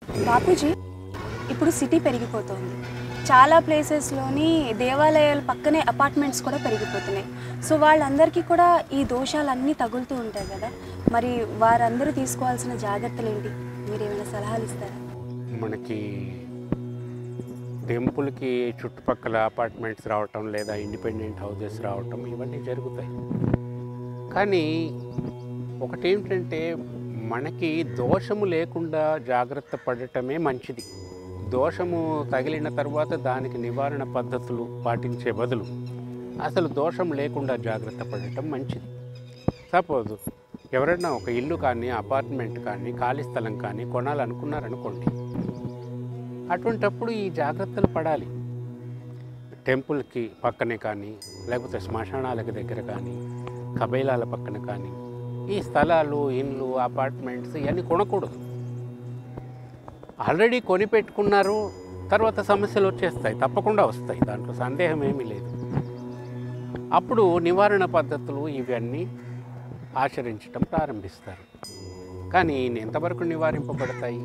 బాపూజీ ఇప్పుడు సిటీ పెరిగిపోతుంది చాలా ప్లేసెస్లోని దేవాలయాల పక్కనే అపార్ట్మెంట్స్ కూడా పెరిగిపోతున్నాయి సో వాళ్ళందరికీ కూడా ఈ దోషాలన్నీ తగులుతూ ఉంటాయి కదా మరి వారందరూ తీసుకోవాల్సిన జాగ్రత్తలు ఏంటి మీరు ఏమైనా సలహాలు ఇస్తారా మనకి టెంపుల్కి చుట్టుపక్కల అపార్ట్మెంట్స్ రావటం లేదా ఇండిపెండెంట్ హౌసెస్ రావటం ఇవన్నీ జరుగుతాయి కానీ ఒకటేమిటంటే మనకి దోషము లేకుండా జాగ్రత్త పడటమే మంచిది దోషము తగిలిన తర్వాత దానికి నివారణ పద్ధతులు పాటించే బదులు అసలు దోషం లేకుండా జాగ్రత్త పడటం మంచిది సపోజ్ ఎవరైనా ఒక ఇల్లు కానీ అపార్ట్మెంట్ కానీ ఖాళీ స్థలం కానీ కొనాలనుకున్నారనుకోండి అటువంటప్పుడు ఈ జాగ్రత్తలు పడాలి టెంపుల్కి పక్కనే కానీ లేకపోతే శ్మశానాలకు దగ్గర కానీ కబైలాల పక్కన కానీ ఈ స్థలాలు ఇండ్లు అపార్ట్మెంట్స్ ఇవన్నీ కొనకూడదు ఆల్రెడీ కొని పెట్టుకున్నారు తర్వాత సమస్యలు వచ్చేస్తాయి తప్పకుండా వస్తాయి దాంట్లో సందేహం ఏమీ లేదు అప్పుడు నివారణ పద్ధతులు ఇవన్నీ ఆచరించటం ప్రారంభిస్తారు కానీ ఎంతవరకు నివారింపబడతాయి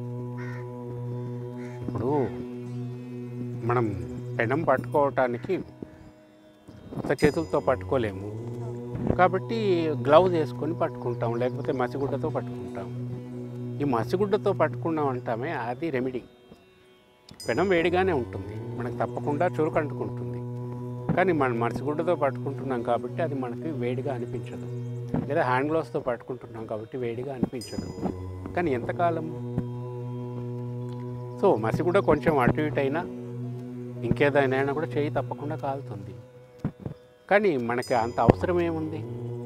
ఇప్పుడు మనం పెనం పట్టుకోవటానికి కొత్త చేతులతో పట్టుకోలేము కాబట్టి గ్లౌజ్ వేసుకొని పట్టుకుంటాం లేకపోతే మసిగుడ్డతో పట్టుకుంటాం ఈ మసిగుడ్డతో పట్టుకున్నాం అంటామే అది రెమెడీ పెనం వేడిగానే ఉంటుంది మనకు తప్పకుండా చురుకు అంటుకుంటుంది కానీ మనం మసిగుడ్డతో పట్టుకుంటున్నాం కాబట్టి అది మనకి వేడిగా అనిపించదు లేదా హ్యాండ్ గ్లౌస్తో పట్టుకుంటున్నాం కాబట్టి వేడిగా అనిపించదు కానీ ఎంతకాలం సో మసిగుడ్డ కొంచెం అటు ఇటు అయినా ఇంకేదైనా అయినా కూడా చేయి తప్పకుండా కాలుతుంది కానీ మనకి అంత అవసరం ఏముంది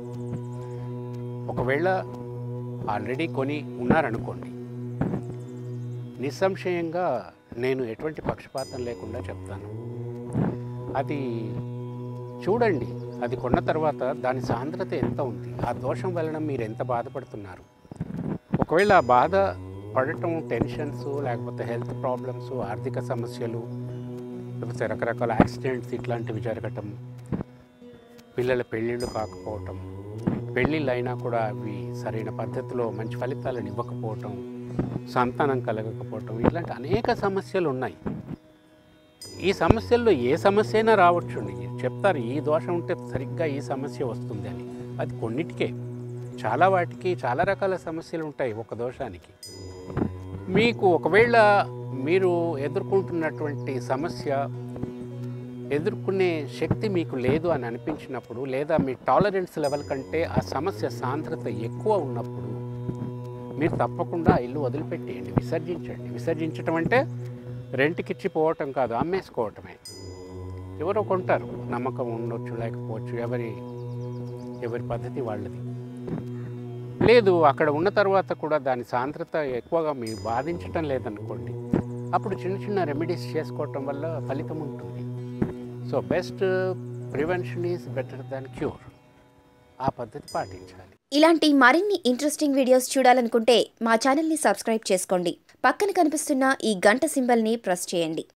ఒకవేళ ఆల్రెడీ కొని ఉన్నారనుకోండి నిస్సంశయంగా నేను ఎటువంటి పక్షపాతం లేకుండా చెప్తాను అది చూడండి అది కొన్న తర్వాత దాని సాంద్రత ఎంత ఉంది ఆ దోషం వలన మీరు ఎంత బాధపడుతున్నారు ఒకవేళ ఆ బాధ పడటం టెన్షన్స్ లేకపోతే హెల్త్ ప్రాబ్లమ్స్ ఆర్థిక సమస్యలు లేకపోతే రకరకాల యాక్సిడెంట్స్ ఇట్లాంటివి జరగటం పిల్లల పెళ్ళిళ్ళు కాకపోవటం పెళ్ళిళ్ళు అయినా కూడా అవి సరైన పద్ధతిలో మంచి ఫలితాలను ఇవ్వకపోవటం సంతానం కలగకపోవటం ఇట్లాంటి అనేక సమస్యలు ఉన్నాయి ఈ సమస్యల్లో ఏ సమస్య అయినా రావచ్చు చెప్తారు ఈ దోషం ఉంటే సరిగ్గా ఈ సమస్య వస్తుంది అని అది కొన్నిటికే చాలా వాటికి చాలా రకాల సమస్యలు ఉంటాయి ఒక దోషానికి మీకు ఒకవేళ మీరు ఎదుర్కొంటున్నటువంటి సమస్య ఎదుర్కొనే శక్తి మీకు లేదు అని అనిపించినప్పుడు లేదా మీ టాలరెన్స్ లెవెల్ కంటే ఆ సమస్య సాంద్రత ఎక్కువ ఉన్నప్పుడు మీరు తప్పకుండా ఆ ఇల్లు వదిలిపెట్టేయండి విసర్జించండి విసర్జించటం అంటే రెంట్కిచ్చి పోవటం కాదు అమ్మేసుకోవటమే ఎవరో కొంటారు నమ్మకం ఉండొచ్చు లేకపోవచ్చు ఎవరి ఎవరి పద్ధతి వాళ్ళది లేదు అక్కడ ఉన్న తర్వాత కూడా దాని సాంద్రత ఎక్కువగా మీ బాధించటం లేదనుకోండి అప్పుడు చిన్న చిన్న రెమెడీస్ చేసుకోవటం వల్ల ఫలితం ఉంటుంది so best prevention is better than cure ఆ పద్ధతి పాటించాలి ఇలాంటి మరిన్ని ఇంట్రెస్టింగ్ వీడియోస్ చూడాలనుకుంటే మా ఛానల్ని సబ్స్క్రైబ్ చేసుకోండి పక్కన కనిపిస్తున్న ఈ గంట సింబల్ని ప్రెస్ చేయండి